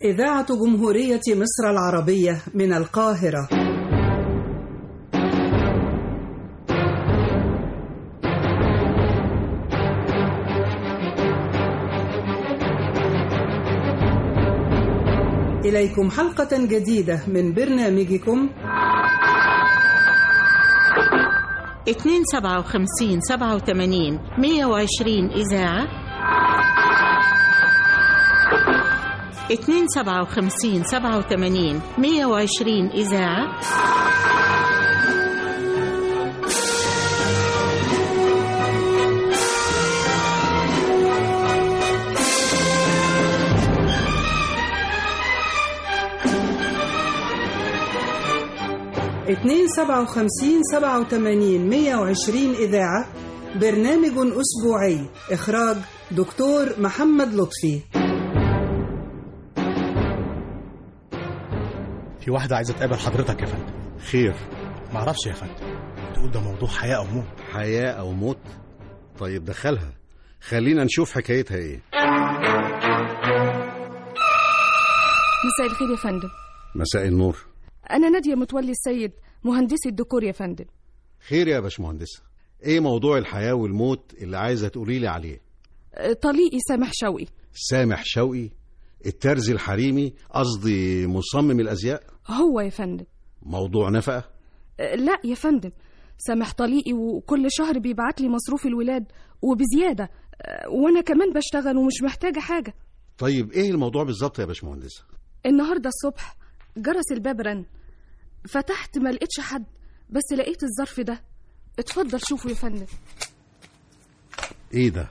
إذاعة جمهورية مصر العربية من القاهرة إليكم حلقة جديدة من برنامجكم اتنين سبعة وخمسين سبعة وثمانين مية وعشرين إذاعة اتنين سبعة وخمسين سبعة وثمانين مية وعشرين إذاعة اتنين سبعة وخمسين سبعة وثمانين مية وعشرين إذاعة برنامج أسبوعي إخراج دكتور محمد لطفي في واحدة عايزة تقابل حضرتك يا فندم خير معرفش يا فندم تقول ده موضوع حياة أو موت حياة أو موت طيب دخلها خلينا نشوف حكايتها إيه مساء الخير يا فندم مساء النور أنا نادية متولي السيد مهندسي الديكور يا فندم خير يا باشمهندسة إيه موضوع الحياة والموت اللي عايزة تقولي لي عليه أه، طليقي سامح شوقي سامح شوقي الترزي الحريمي قصدي مصمم الأزياء هو يا فندم موضوع نفقة أه، لا يا فندم سامح طليقي وكل شهر بيبعت لي مصروف الولاد وبزيادة أه، وأنا كمان بشتغل ومش محتاجة حاجة طيب إيه الموضوع بالظبط يا باشمهندسة النهاردة الصبح جرس الباب رن فتحت ما لقيتش حد بس لقيت الظرف ده اتفضل شوفوا يا فندم إيه ده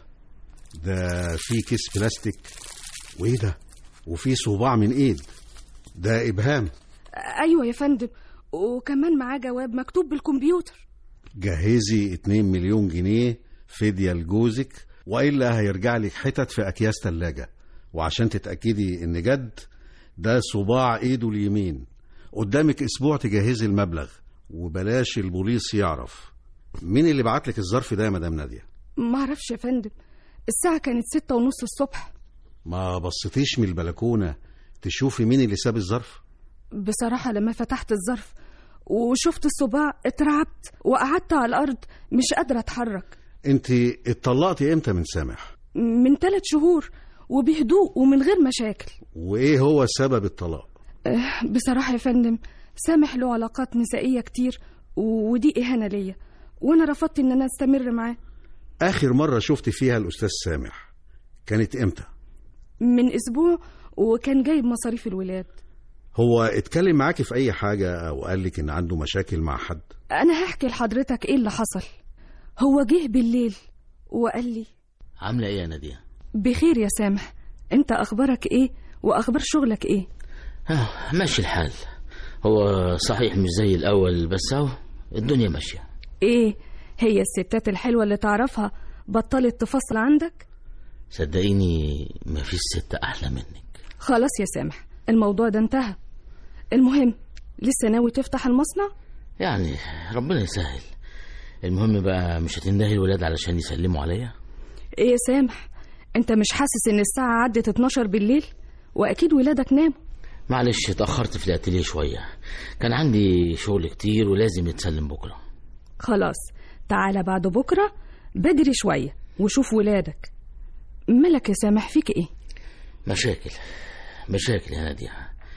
ده في كيس بلاستيك وإيه ده وفي صباع من إيد ده إبهام أيوة يا فندم وكمان معاه جواب مكتوب بالكمبيوتر جهزي 2 مليون جنيه فدية لجوزك وإلا هيرجع لك حتت في أكياس تلاجة وعشان تتأكدي إن جد ده صباع إيده اليمين قدامك أسبوع تجهزي المبلغ وبلاش البوليس يعرف مين اللي بعت لك الظرف ده يا مدام نادية معرفش يا فندم الساعة كانت ستة ونص الصبح ما بصيتيش من البلكونة تشوفي مين اللي ساب الظرف بصراحة لما فتحت الظرف وشفت الصباع اترعبت وقعدت على الأرض مش قادرة أتحرك انت اتطلقتي امتى من سامح من ثلاث شهور وبهدوء ومن غير مشاكل وايه هو سبب الطلاق أه، بصراحة يا فندم سامح له علاقات نسائية كتير ودي إهانة ليا وأنا رفضت إن أنا أستمر معاه اخر مرة شفت فيها الاستاذ سامح كانت امتى من أسبوع وكان جايب مصاريف الولاد هو اتكلم معاكي في اي حاجة او قال لك ان عنده مشاكل مع حد أنا هحكي لحضرتك إيه اللي حصل هو جه بالليل وقال لي عاملة ايه يا نادية؟ بخير يا سامح أنت أخبارك إيه وأخبار شغلك إيه آه ماشي الحال هو صحيح مش زي الأول بس أهو الدنيا ماشية إيه هي الستات الحلوة اللي تعرفها بطلت تفصل عندك صدقيني مفيش ست أحلى منك خلاص يا سامح الموضوع ده انتهى المهم لسه ناوي تفتح المصنع يعني ربنا يسهل المهم بقى مش هتندهي الولاد علشان يسلموا عليا ايه يا سامح انت مش حاسس ان الساعة عدت 12 بالليل واكيد ولادك ناموا معلش اتأخرت في الاتيليه شوية كان عندي شغل كتير ولازم يتسلم بكرة خلاص تعالى بعد بكرة بدري شوية وشوف ولادك مالك يا سامح فيك ايه مشاكل مشاكل يا نادية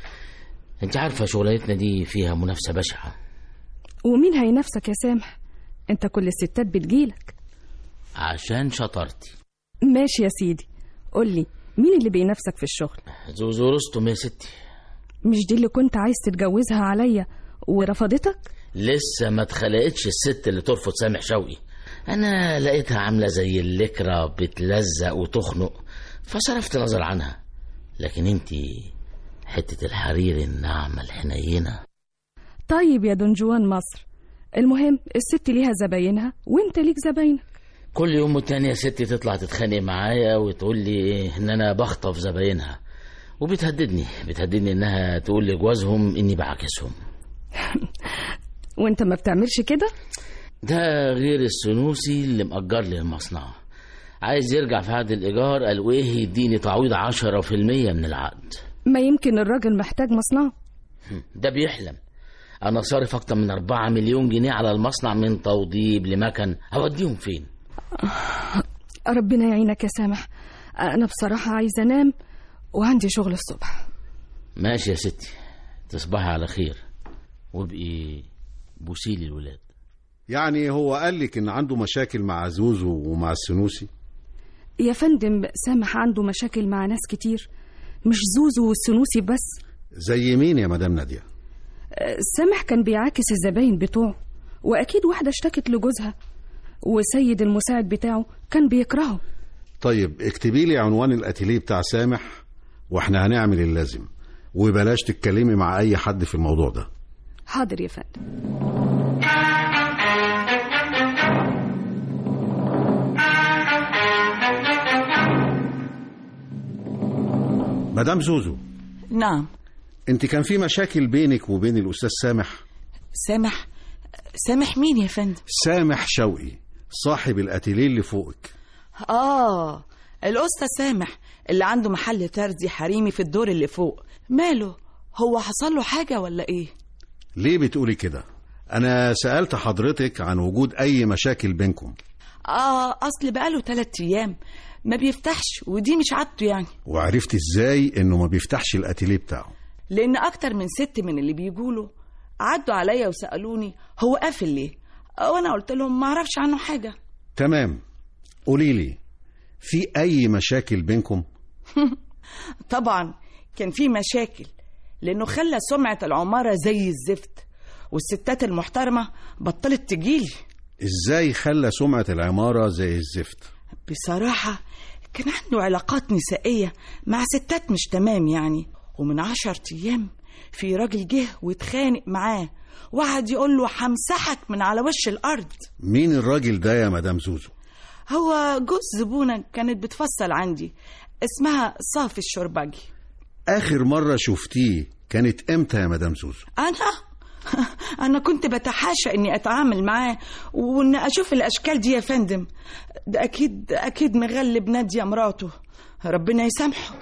انت عارفة شغلانتنا دي فيها منافسة بشعة ومين هينافسك يا سامح انت كل الستات بتجيلك عشان شطرتي ماشي يا سيدي قولي مين اللي بينافسك في الشغل زوزو رستم يا ستي مش دي اللي كنت عايز تتجوزها عليا ورفضتك لسه ما اتخلقتش الست اللي ترفض سامح شوقي انا لقيتها عامله زي اللكرة بتلزق وتخنق فصرفت نظر عنها لكن انت حته الحرير الناعمه الحنينه طيب يا دنجوان مصر المهم الست ليها زباينها وانت ليك زباينك كل يوم والتاني يا ستي تطلع تتخانق معايا وتقول لي ان انا بخطف زباينها وبتهددني بتهددني انها تقول لجوازهم اني بعاكسهم وانت ما بتعملش كده ده غير السنوسي اللي مأجر لي المصنع عايز يرجع في عقد الإيجار قال وإيه يديني تعويض عشرة في المية من العقد ما يمكن الراجل محتاج مصنع ده بيحلم انا صارف اكتر من أربعة مليون جنيه على المصنع من توضيب لمكن هوديهم فين ربنا يعينك يا سامح أنا بصراحة عايزة أنام وعندي شغل الصبح ماشي يا ستي تصبحي على خير وابقي بوسيلي الولاد يعني هو قال لك ان عنده مشاكل مع زوزو ومع السنوسي يا فندم سامح عنده مشاكل مع ناس كتير مش زوزو والسنوسي بس زي مين يا مدام ناديه أه، سامح كان بيعاكس الزباين بتوعه وأكيد واحدة اشتكت لجوزها وسيد المساعد بتاعه كان بيكرهه طيب اكتبي لي عنوان الاتيليه بتاع سامح واحنا هنعمل اللازم وبلاش تتكلمي مع اي حد في الموضوع ده حاضر يا فندم مدام زوزو نعم انت كان في مشاكل بينك وبين الاستاذ سامح سامح سامح مين يا فندم سامح شوقي صاحب الاتيليه اللي فوقك اه الأستاذ سامح اللي عنده محل ترزي حريمي في الدور اللي فوق ماله هو حصل له حاجة ولا ايه ليه بتقولي كده انا سالت حضرتك عن وجود اي مشاكل بينكم اه اصل بقاله تلات ايام ما بيفتحش ودي مش عادته يعني وعرفت ازاي انه ما بيفتحش الاتيليه بتاعه لان اكتر من ست من اللي بيجوله عدوا عليا وسالوني هو قافل ليه وانا قلت لهم ما اعرفش عنه حاجه تمام قولي لي في اي مشاكل بينكم طبعا كان في مشاكل لانه خلى سمعه العماره زي الزفت والستات المحترمه بطلت تجيلي ازاي خلى سمعه العماره زي الزفت بصراحه كان عنده علاقات نسائيه مع ستات مش تمام يعني ومن عشر ايام في راجل جه واتخانق معاه وقعد يقول له همسحك من على وش الارض مين الراجل ده يا مدام زوزو هو جوز زبونة كانت بتفصل عندي اسمها صافي الشربجي اخر مره شفتيه كانت امتى يا مدام زوزو أنا أنا كنت بتحاشى إني أتعامل معاه وإن أشوف الأشكال دي يا فندم ده أكيد أكيد مغلب نادية مراته ربنا يسامحه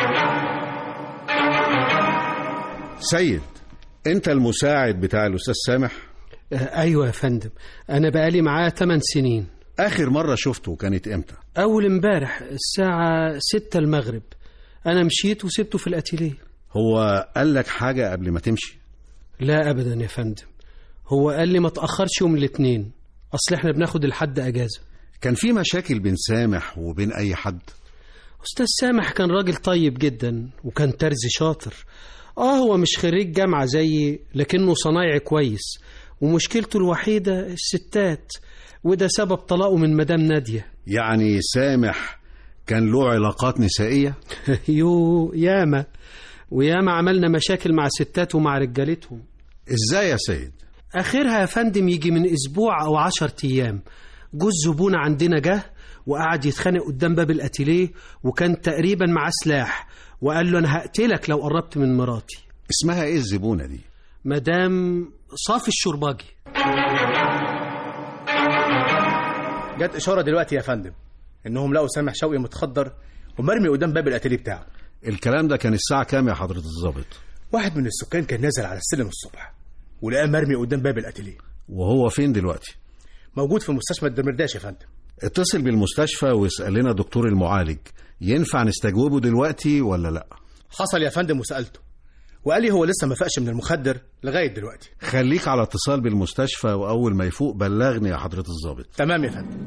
سيد انت المساعد بتاع الاستاذ سامح آه، أيوة يا فندم أنا بقالي معاه 8 سنين اخر مره شفته كانت امتى أول امبارح الساعة 6 المغرب أنا مشيت وسبته في الأتيليه هو قال لك حاجه قبل ما تمشي لا أبدا يا فندم هو قال لي ما تأخرش يوم الاثنين أصل إحنا بناخد الحد أجازة كان في مشاكل بين سامح وبين اي حد أستاذ سامح كان راجل طيب جدا وكان ترزي شاطر آه هو مش خريج جامعة زيي لكنه صنايعي كويس ومشكلته الوحيدة الستات وده سبب طلاقه من مدام نادية يعني سامح كان له علاقات نسائيه يو ياما وياما عملنا مشاكل مع ستات ومع رجالتهم ازاي يا سيد آخرها يا فندم يجي من أسبوع أو عشر أيام جوز زبون عندنا جه وقعد يتخانق قدام باب الأتيليه وكان تقريبا معاه سلاح وقال له أنا هقتلك لو قربت من مراتي اسمها ايه الزبونه دي مدام صافي الشرباجي جت اشاره دلوقتي يا فندم انهم لقوا سامح شوقي متخدر ومرمي قدام باب الاتيليه بتاعه الكلام ده كان الساعه كام يا حضره الضابط واحد من السكان كان نازل على السلم الصبح ولقاه مرمي قدام باب الاتيليه وهو فين دلوقتي موجود في مستشفى الدمرداش يا فندم اتصل بالمستشفى واسال لنا دكتور المعالج ينفع نستجوبه دلوقتي ولا لا حصل يا فندم وسالته وقال لي هو لسه ما فاقش من المخدر لغايه دلوقتي خليك على اتصال بالمستشفى واول ما يفوق بلغني يا حضره الضابط تمام يا فندم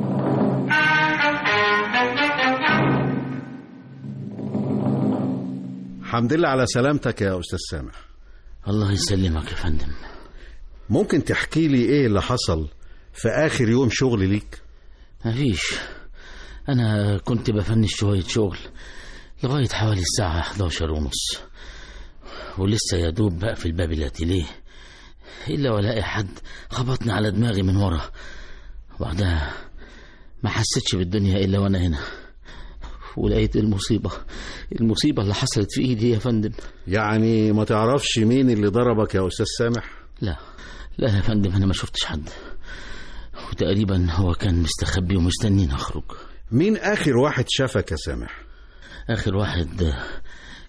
حمد لله على سلامتك يا استاذ سامح الله يسلمك يا فندم ممكن تحكي لي ايه اللي حصل في اخر يوم شغل ليك مفيش أنا كنت بفنش شوية شغل لغاية حوالي الساعة 11 ونص ولسه يا دوب بقفل باب الاتيليه إلا ولاقي حد خبطني على دماغي من ورا وبعدها ما حسيتش بالدنيا إلا وأنا هنا ولقيت المصيبة المصيبة اللي حصلت في إيدي يا فندم يعني ما تعرفش مين اللي ضربك يا استاذ سامح لا لا يا فندم أنا ما شفتش حد وتقريبا هو كان مستخبي ومستنيني أخرج مين اخر واحد شافك يا سامح آخر واحد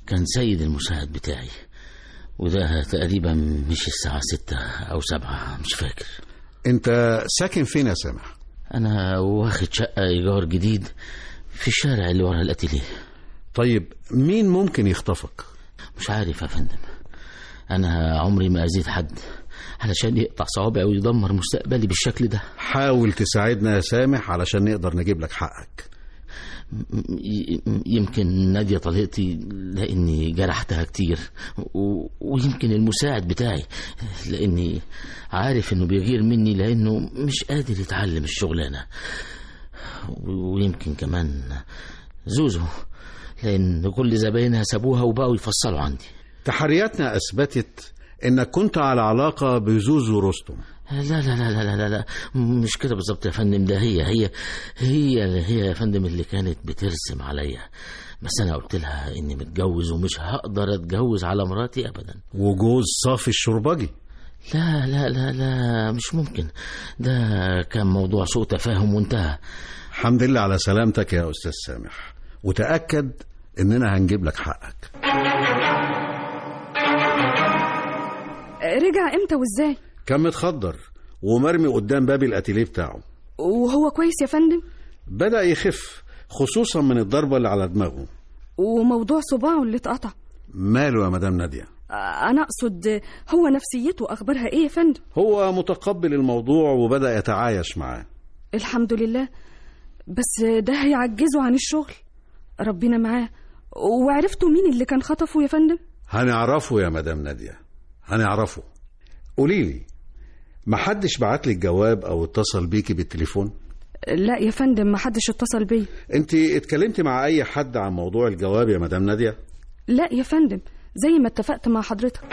كان سيد المساعد بتاعي وده تقريبا مش الساعة ستة أو سبعة مش فاكر انت ساكن فين يا سامح أنا واخد شقة إيجار جديد في الشارع اللي ورا الأتيليه طيب مين ممكن يخطفك مش عارف يا فندم أنا عمري ما أزيد حد علشان يقطع صوابعي ويدمر مستقبلي بالشكل ده حاول تساعدنا يا سامح علشان نقدر نجيب لك حقك ي- يمكن نادية طليقتي لأني جرحتها كتير و... ويمكن المساعد بتاعي لأني عارف إنه بيغير مني لأنه مش قادر يتعلم الشغلانة و... ويمكن كمان زوزو لأن كل زباينها سابوها وبقوا يفصلوا عندي تحرياتنا اثبتت انك كنت على علاقه بزوزو رستم لا لا لا لا لا لا, لا. مش كده بالظبط يا فندم ده هي هي هي اللي هي يا فندم اللي كانت بترسم عليا بس انا قلت لها اني متجوز ومش هقدر اتجوز على مراتي ابدا وجوز صافي الشربجي لا لا لا لا مش ممكن ده كان موضوع سوء تفاهم وانتهى الحمد لله على سلامتك يا استاذ سامح وتاكد اننا هنجيب لك حقك رجع امتى وازاي كان متخدر ومرمي قدام باب الاتيليه بتاعه وهو كويس يا فندم بدا يخف خصوصا من الضربه اللي على دماغه وموضوع صباعه اللي اتقطع ماله يا مدام ناديه انا اقصد هو نفسيته اخبارها ايه يا فندم هو متقبل الموضوع وبدا يتعايش معاه الحمد لله بس ده هيعجزه عن الشغل ربنا معاه وعرفتوا مين اللي كان خطفه يا فندم هنعرفه يا مدام ناديه هنعرفه قولي لي محدش بعت لك جواب او اتصل بيكي بالتليفون لا يا فندم ما حدش اتصل بيا انت اتكلمت مع اي حد عن موضوع الجواب يا مدام ناديه لا يا فندم زي ما اتفقت مع حضرتك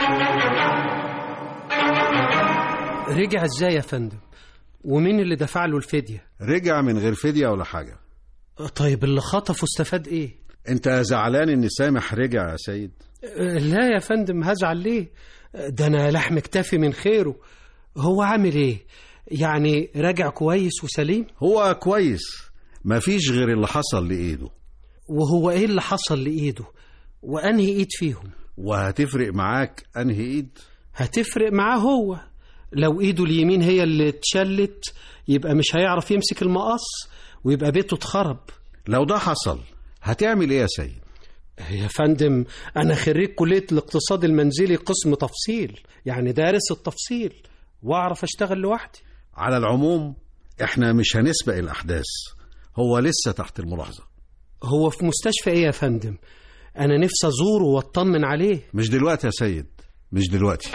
رجع ازاي يا فندم ومين اللي دفع له الفدية رجع من غير فديه ولا حاجه طيب اللي خطفه استفاد ايه انت زعلان ان سامح رجع يا سيد أه، لا يا فندم هزعل ليه ده انا لحم اكتفي من خيره هو عامل ايه يعني راجع كويس وسليم هو كويس مفيش غير اللي حصل لايده وهو ايه اللي حصل لايده وانهي ايد فيهم وهتفرق معاك انهي ايد هتفرق معاه هو لو ايده اليمين هي اللي اتشلت يبقى مش هيعرف يمسك المقص ويبقى بيته اتخرب لو ده حصل هتعمل ايه يا سيد يا فندم أنا خريج كلية الاقتصاد المنزلي قسم تفصيل يعني دارس التفصيل وأعرف أشتغل لوحدي على العموم احنا مش هنسبق الاحداث هو لسه تحت الملاحظه هو في مستشفى إيه يا فندم أنا نفسي أزوره وأطمن عليه مش دلوقتي يا سيد مش دلوقتي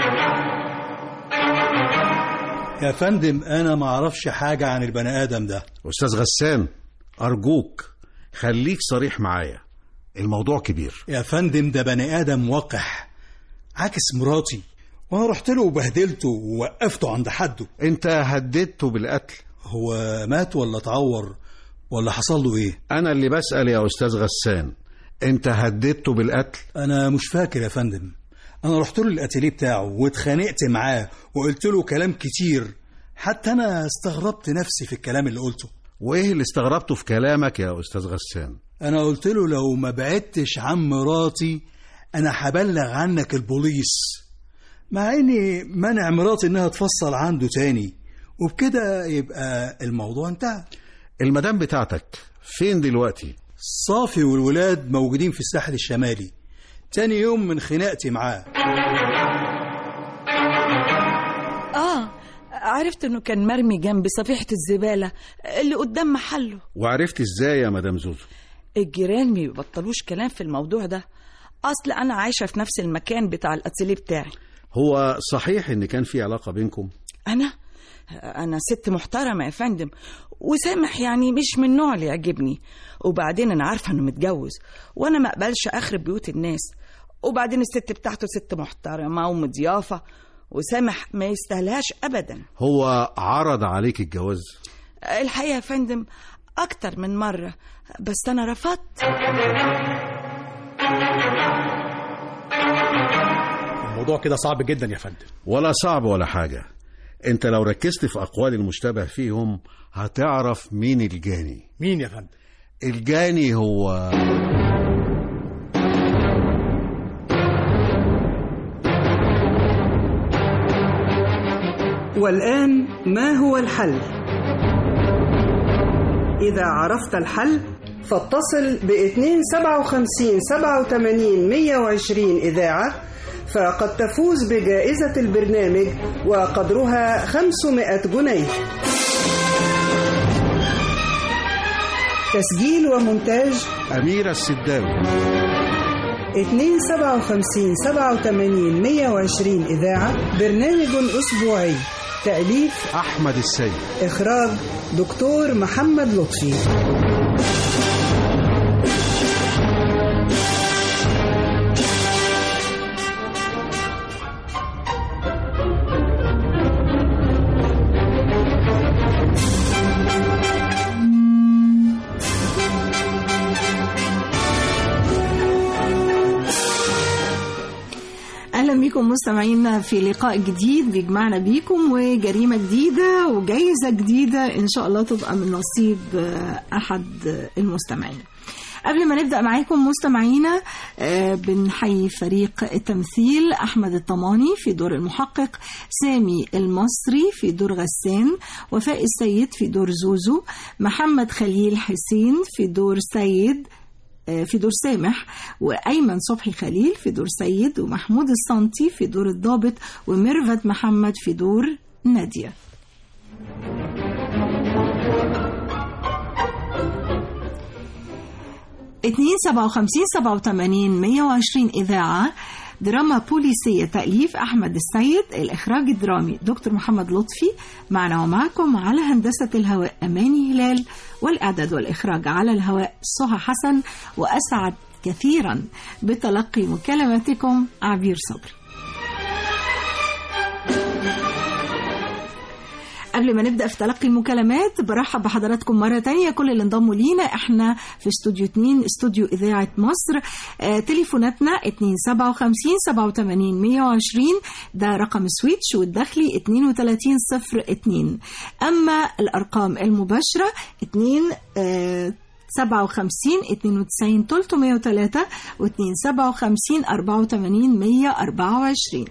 يا فندم انا ما اعرفش حاجه عن البني ادم ده استاذ غسان ارجوك خليك صريح معايا الموضوع كبير يا فندم ده بني ادم وقح عاكس مراتي وانا رحت له وبهدلته ووقفته عند حده انت هددته بالقتل هو مات ولا اتعور ولا حصل له ايه انا اللي بسال يا استاذ غسان انت هددته بالقتل انا مش فاكر يا فندم انا رحت له الاتيليه بتاعه واتخانقت معاه وقلت له كلام كتير حتى انا استغربت نفسي في الكلام اللي قلته وايه اللي استغربته في كلامك يا استاذ غسان انا قلت له لو ما بعدتش عن مراتي انا هبلغ عنك البوليس مع اني منع مراتي انها تفصل عنده تاني وبكده يبقى الموضوع انتهى المدام بتاعتك فين دلوقتي صافي والولاد موجودين في الساحل الشمالي تاني يوم من خناقتي معاه اه عرفت انه كان مرمي جنب صفيحة الزبالة اللي قدام محله وعرفت ازاي يا مدام زوزو الجيران ما بيبطلوش كلام في الموضوع ده اصل انا عايشة في نفس المكان بتاع الاتيليه بتاعي هو صحيح ان كان في علاقه بينكم انا انا ست محترمة يا فندم وسامح يعني مش من النوع اللي يعجبني وبعدين انا عارفة انه متجوز وانا ما اقبلش اخرب بيوت الناس وبعدين الست بتاعته ست محترمة ومضيافة وسامح ما يستاهلهاش ابدا هو عرض عليك الجواز الحقيقة يا فندم أكتر من مرة بس أنا رفضت الموضوع كده صعب جدا يا فندم ولا صعب ولا حاجه انت لو ركزت في اقوال المشتبه فيهم هتعرف مين الجاني مين يا فندم الجاني هو والآن ما هو الحل؟ إذا عرفت الحل فاتصل ب 257 87 120 إذاعة فقد تفوز بجائزة البرنامج وقدرها 500 جنيه تسجيل ومونتاج أميرة السداوي 257 87 120 إذاعة برنامج أسبوعي تأليف أحمد السيد إخراج دكتور محمد لطفي اهلا بكم مستمعينا في لقاء جديد بيجمعنا بيكم وجريمه جديده وجايزه جديده ان شاء الله تبقى من نصيب آه، احد المستمعين قبل ما نبدا معاكم مستمعينا آه، بنحيي فريق التمثيل احمد الطماني في دور المحقق سامي المصري في دور غسان وفاء السيد في دور زوزو محمد خليل حسين في دور سيد في دور سامح وأيمن صبحي خليل في دور سيد ومحمود الصنطي في دور الضابط وميرفت محمد في دور نادية اتنين سبعة وخمسين سبعة وتمانين مية وعشرين إذاعة دراما بوليسية تأليف أحمد السيد الإخراج الدرامي دكتور محمد لطفي معنا ومعكم على هندسة الهواء أماني هلال والإعداد والإخراج على الهواء سهى حسن وأسعد كثيرا بتلقي مكالماتكم عبير صبري قبل ما نبدا في تلقي المكالمات برحب بحضراتكم مره تانية كل اللي انضموا لينا احنا في استوديو 2 استوديو اذاعه مصر آه تليفوناتنا 257 87 120 ده رقم سويتش والداخلي 3202 اما الارقام المباشره 2 آه 57 92 303 و 257 84 124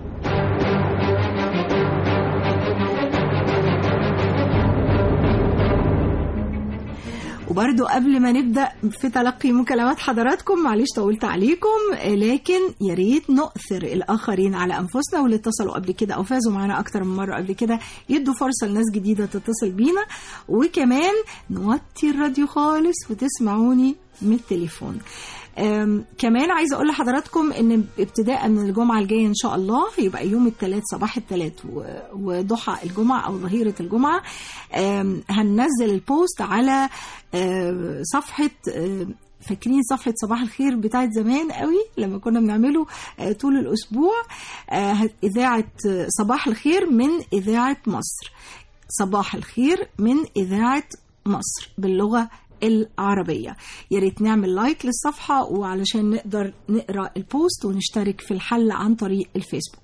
وبرضو قبل ما نبدأ في تلقي مكالمات حضراتكم معلش طولت عليكم لكن يا ريت نؤثر الآخرين على أنفسنا واللي اتصلوا قبل كده أو فازوا معانا أكتر من مرة قبل كده يدوا فرصة لناس جديدة تتصل بينا وكمان نوطي الراديو خالص وتسمعوني من التليفون أم، كمان عايزه اقول لحضراتكم ان ابتداء من الجمعه الجايه ان شاء الله هيبقى يوم الثلاث صباح الثلاث و- وضحى الجمعه او ظهيره الجمعه أم، هننزل البوست على أم، صفحه أم، فاكرين صفحة صباح الخير بتاعت زمان قوي لما كنا بنعمله آه، طول الأسبوع آه، إذاعة آه، صباح الخير من إذاعة مصر صباح الخير من إذاعة مصر باللغة العربية يا ريت نعمل لايك للصفحة وعلشان نقدر نقرأ البوست ونشترك في الحل عن طريق الفيسبوك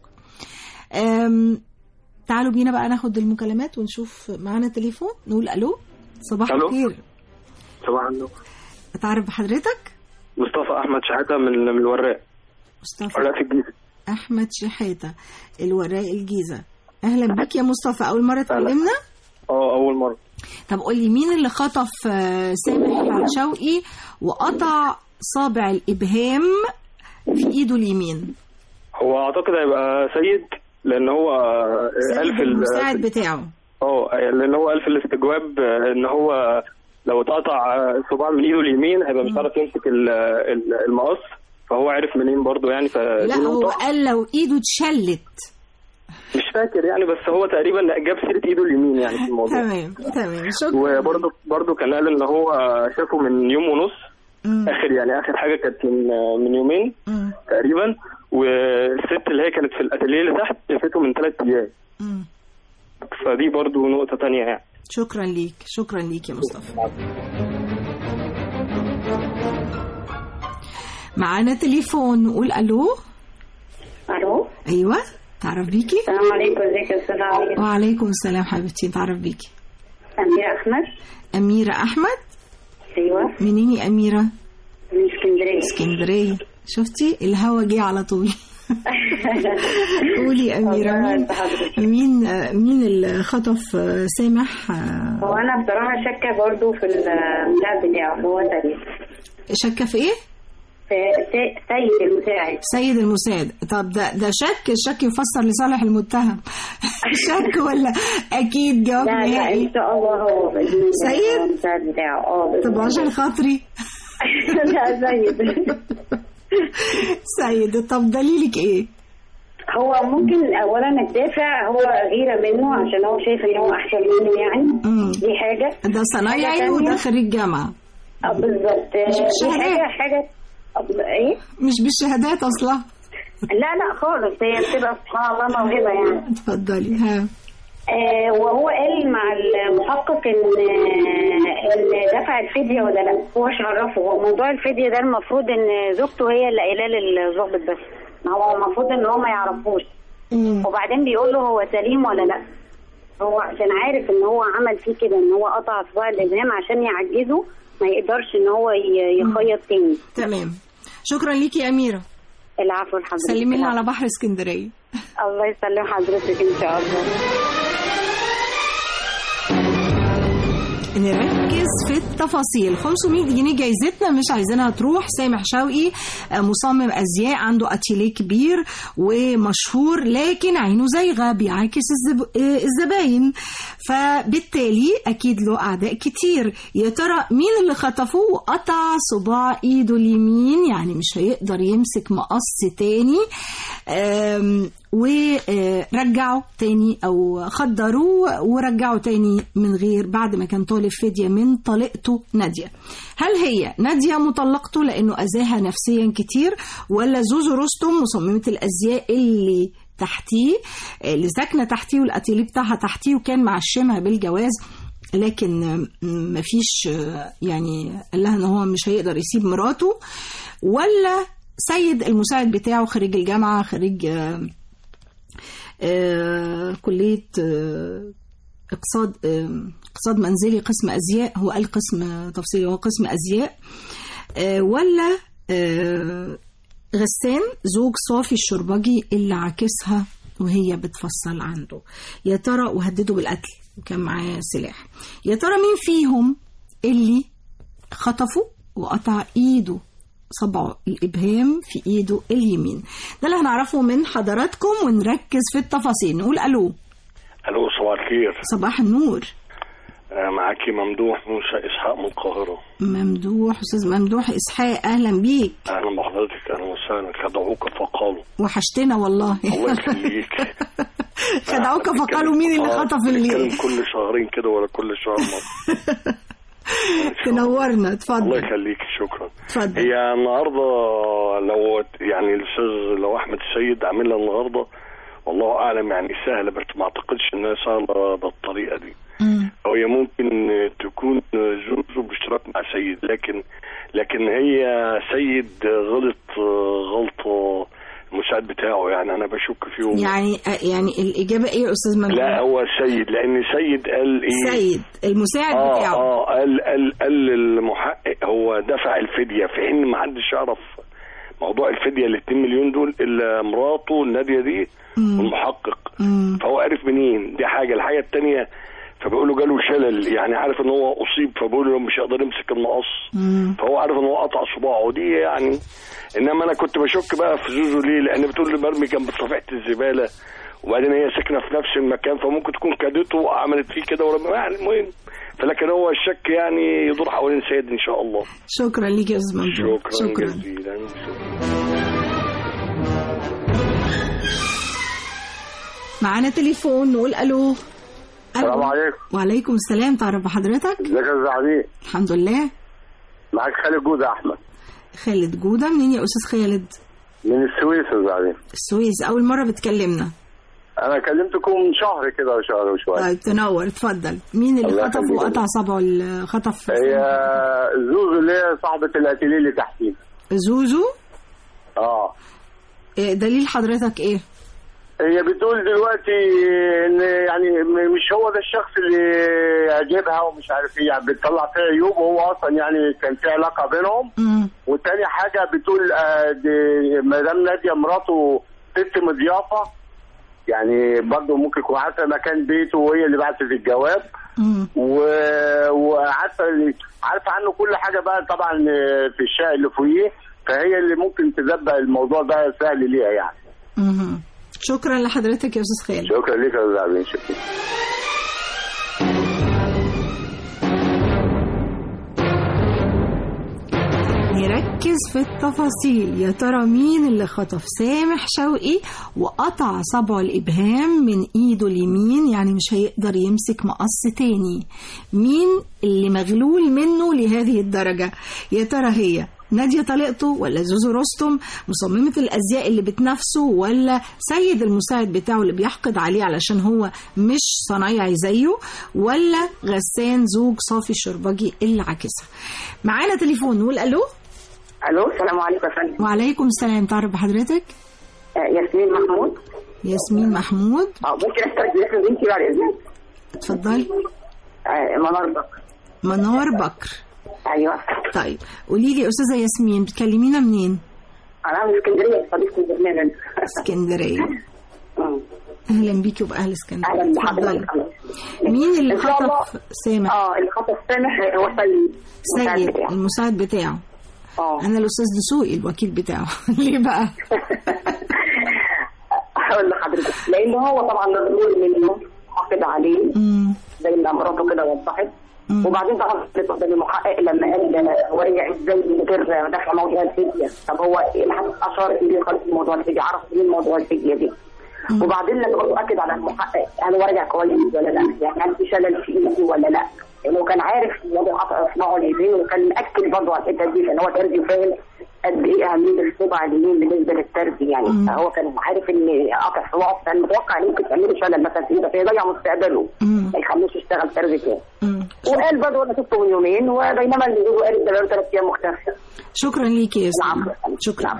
أم تعالوا بينا بقى ناخد المكالمات ونشوف معانا تليفون نقول ألو صباح ألو. الخير صباح النور أتعرف بحضرتك مصطفى احمد شحاته من من الوراق مصطفى وراق في الجيزه أحمد شحاتة الوراق الجيزة أهلا بك يا مصطفى أول مرة تكلمنا اه اول مره طب قول لي مين اللي خطف آه، سامح شوقي وقطع صابع الإبهام في إيده اليمين هو اعتقد هيبقى سيد لان هو سيد الف ال- المساعد بتاعه اه لان هو الف الاستجواب ان هو لو اتقطع صباع من ايده اليمين هيبقى مش عارف يمسك ال- ال- المقص فهو عرف منين برضو يعني ف لا هو قال لو إيده اتشلت مش فاكر يعني بس هو تقريبا جاب سيره ايده اليمين يعني في الموضوع تمام تمام شكرا وبرضه برضه كان قال ان هو شافه من يوم ونص مم. اخر يعني اخر حاجه كانت من من يومين مم. تقريبا والست اللي هي كانت في الاتelier اللي تحت شافته من ثلاث ايام مم. فدي برضو نقطه تانية يعني شكرا ليك شكرا ليك يا مصطفى معانا تليفون نقول الو الو ايوه تعرف بيكي السلام عليكم ازيك يا استاذ عمير وعليكم السلام حبيبتي تعرف بيكي اميره احمد اميره احمد ايوه منين يا اميره من اسكندريه اسكندريه شفتي الهوا جه على طول قولي يا أميرة مين مين مين اللي خطف سامح هو انا بصراحه شاكه برضو في المساعد بتاعه اللي هو سيد شاكة في إيه؟ في سي- سيد المساعد سيد المساعد طب ده ده شك الشك يفسر لصالح المتهم شك ولا اكيد جواب لا لا نهائي ان شاء الله هو بإذن الله سيد؟ هو المساعد بتاعه اه بإذن طب عشان الله. خاطري لا سيد سيد طب دليلك ايه؟ هو ممكن اولا الدافع هو غيره منه عشان هو شايف ان هو احسن منه يعني دي حاجه ده صنايعي حاجة تانية- وده خريج جامعة اه بالظبط مش دي بالشهادات. حاجه حاجه أب- ايه مش بالشهادات اصلا لا لا خالص هي بتبقى سبحان الله موهبه يعني اتفضلي ها آه وهو قال مع المحقق ان آه، ان دفع الفديه ولا لا هو مش عرفه هو موضوع الفديه ده المفروض ان زوجته هي اللي قايله للظابط بس ما هو المفروض ان هو ما يعرفوش وبعدين بيقول له هو سليم ولا لا هو عشان عارف ان هو عمل فيه كده ان هو قطع صباع الابهام عشان يعجزه ما يقدرش ان هو ي- يخيط تاني تمام شكرا ليكي يا اميره العفو لحضرتك سلمي لنا على بحر اسكندريه الله يسلم حضرتك ان شاء الله نركز في التفاصيل 500 جنيه جايزتنا مش عايزينها تروح سامح شوقي آه، مصمم ازياء عنده اتيليه كبير ومشهور لكن عينه زايغه بيعاكس الزب... آه، الزباين فبالتالي اكيد له اعداء كتير يا ترى مين اللي خطفه وقطع صباع ايده اليمين يعني مش هيقدر يمسك مقص تاني آم، ورجعوا تاني او خدروه ورجعوا تاني من غير بعد ما كان طالب فديه من طليقته ناديه هل هي ناديه مطلقته لانه اذاها نفسيا كتير ولا زوزو رستم مصممه الازياء اللي تحتيه اللي ساكنه تحتيه والاتيليه بتاعها تحتيه وكان معشمها بالجواز لكن آم، مفيش آه، يعني قال لها ان هو مش هيقدر يسيب مراته ولا سيد المساعد بتاعه خريج الجامعه خريج آه، آه، كليه آه، اقتصاد آه، اقتصاد منزلي قسم ازياء هو قال قسم تفصيلي هو قسم ازياء آه، ولا آه، غسان زوج صافي الشربجي اللي عاكسها وهي بتفصل عنده يا ترى وهدده بالقتل وكان معاه سلاح يا ترى مين فيهم اللي خطفه وقطع ايده صبعه الابهام في ايده اليمين ده اللي هنعرفه من حضراتكم ونركز في التفاصيل نقول الو الو صباح الخير صباح النور آه، معاكي ممدوح موسى اسحاق من القاهره ممدوح استاذ ممدوح اسحاق اهلا بيك اهلا بحضرتك اهلا وسهلا خدعوك فقالوا وحشتنا والله الله يخليك خدعوك فقالوا مين اللي آه، خطف اللي بنتكلم كل شهرين كده ولا كل شهر مره تنورنا الله اتفضل يخليك شكرا اتفضل هي النهارده لو يعني الاستاذ لو احمد السيد عاملها النهارده والله اعلم يعني سهله بس ما اعتقدش انها سهله بالطريقه دي أو هي ممكن تكون زوزو باشتراك مع سيد لكن لكن هي سيد غلط غلطه المساعد بتاعه يعني انا بشك فيه يعني يعني الاجابه ايه يا استاذ ممدوح لا هو سيد لان سيد قال ايه سيد المساعد اه بتاعه اه قال قال قال المحقق هو دفع الفديه في حين ما حدش يعرف موضوع الفديه ال 2 مليون دول الا مراته الناديه دي والمحقق فهو عرف منين دي حاجه الحاجه الثانيه فبيقولوا جاله شلل يعني عارف ان هو اصيب فبيقولوا مش هيقدر يمسك المقص فهو عارف ان هو قطع صباعه دي يعني انما انا كنت بشك بقى في زوزو ليه لان بتقول لي مرمي كان بصفيحه الزباله وبعدين هي ساكنه في نفس المكان فممكن تكون كادته وعملت فيه كده ورمى يعني المهم فلكن هو الشك يعني يدور حوالين سيد ان شاء الله شكرا ليك يا استاذ ممدوح شكرا, جزيلا معانا تليفون نقول الو السلام عليكم وعليكم السلام تعرف بحضرتك ازيك يا استاذ عبيد الحمد لله معاك خالد جوده احمد خالد جوده منين يا استاذ خالد من السويس يا استاذ عبيد السويس اول مره بتكلمنا انا كلمتكم من شهر كده شهر وشويه طيب تنور اتفضل مين اللي الله خطف يخليك. وقطع صبعه اللي خطف هي زوزو اللي هي صاحبه الاتيليه اللي تحتينا زوزو اه إيه دليل حضرتك ايه هي بتقول دلوقتي ان يعني م- مش هو ده الشخص اللي عجبها ومش عارف ايه يعني بتطلع فيه عيوب وهو اصلا يعني كان في علاقه بينهم وتاني حاجه بتقول آه، دي مدام ناديه مراته ست مضيافه يعني برضه ممكن يكون عارفه مكان بيته وهي اللي بعتت الجواب و... وعارفه عارفه عنه كل حاجه بقى طبعا في الشقه اللي فوقيه فهي اللي ممكن تدبق الموضوع ده سهل ليها يعني مهم. شكرا لحضرتك يا استاذ خالد شكرا لك يا استاذ عبد شكرا نركز في التفاصيل يا ترى مين اللي خطف سامح شوقي وقطع صبعه الإبهام من إيده اليمين يعني مش هيقدر يمسك مقص تاني مين اللي مغلول منه لهذه الدرجة يا ترى هي نادية طليقته ولا زوزو رستم مصممة الأزياء اللي بتنافسه ولا سيد المساعد بتاعه اللي بيحقد عليه علشان هو مش صنايعي زيه ولا غسان زوج صافي الشربجي اللي عاكسها معانا تليفون نقول ألو الو السلام عليكم يا فندم وعليكم السلام تعرف بحضرتك آه، ياسمين محمود ياسمين محمود اه ممكن اشترك باسم بنتي بعد اذنك اتفضلي آه، منار بكر منار بكر ايوه طيب قولي لي استاذه ياسمين بتكلمينا منين انا من اسكندريه صديقه البرنامج اسكندريه اهلا بيكي وباهل اسكندريه اهلا بحضرتك مين اللي إن شاء الله. خطف سامح اه اللي خطف سامح هو سيد المساعد سيد بتاعه. المساعد بتاعه اه انا الاستاذ دسوقي الوكيل بتاعه ليه بقى هقول لحضرتك لان هو طبعا مغلول منه حافظ عليه زي ما مراته كده وضحت وبعدين طبعا قدام المحقق لما قال هو رجع ازاي من غير دفع موضوع الفديه طب هو إيه اللي حصل اشار اليه خالص في موضوع الفديه عرف مين موضوع الفديه دي وبعدين لما برضه اكد على المحقق هل هو راجع كويس ولا لا يعني هل في شلل في ايده ولا لا لانه يعني كان عارف موضوع قطع اصبعه اليمين وكان مأكد برضه على الحته دي لان هو تربي وفاهم قد ايه اهميه الصبع اليمين بالنسبه للتربي يعني مم. فهو كان عارف ان قطع صباعه كان متوقع ان ممكن تعمله شلل مثلا في ايده فيضيع مستقبله ما يخلوش يشتغل تربي تاني وقال برضه انا شفته من يومين وبينما اللي جوه قال ده بقاله ثلاث ايام مختفي شكرا ليكي يا ياسمين شكرا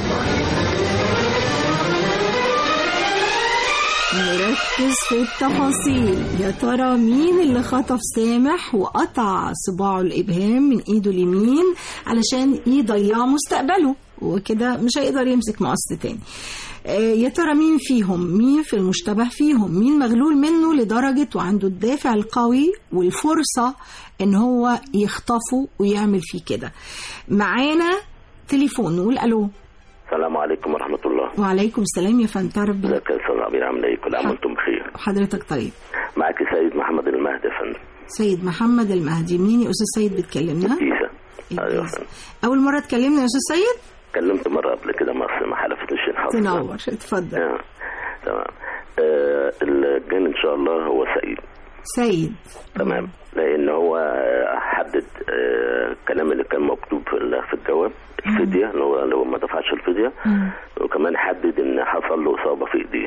نركز في التفاصيل يا ترى مين اللي خطف سامح وقطع صباعه الإبهام من إيده اليمين علشان يضيع مستقبله وكده مش هيقدر يمسك مقص تاني آه، يا ترى مين فيهم مين في المشتبه فيهم مين مغلول منه لدرجة وعنده الدافع القوي والفرصة ان هو يخطفه ويعمل فيه كده معانا تليفون نقول الو السلام عليكم ورحمة الله وعليكم السلام يا فندم تعرف بيه ازيك يا استاذ عبير عامل ايه كل عام وانتم بخير حضرتك طيب معاك سيد محمد المهدي يا فندم سيد محمد المهدي منين يا استاذ سيد بتكلمنا كيسة ايوه يا فندم اول مره اتكلمنا يا استاذ سيد كلمت مرة قبل كده بس ما حلفتش الحظ تنور اتفضل آه. تمام آه الجن ان شاء الله هو سيد سيد تمام لان هو آه، حدد آه، الكلام اللي كان مكتوب في ال- في الجواب الفديه ان هو لو ما دفعش الفديه وكمان حدد ان حصل له اصابه في ايديه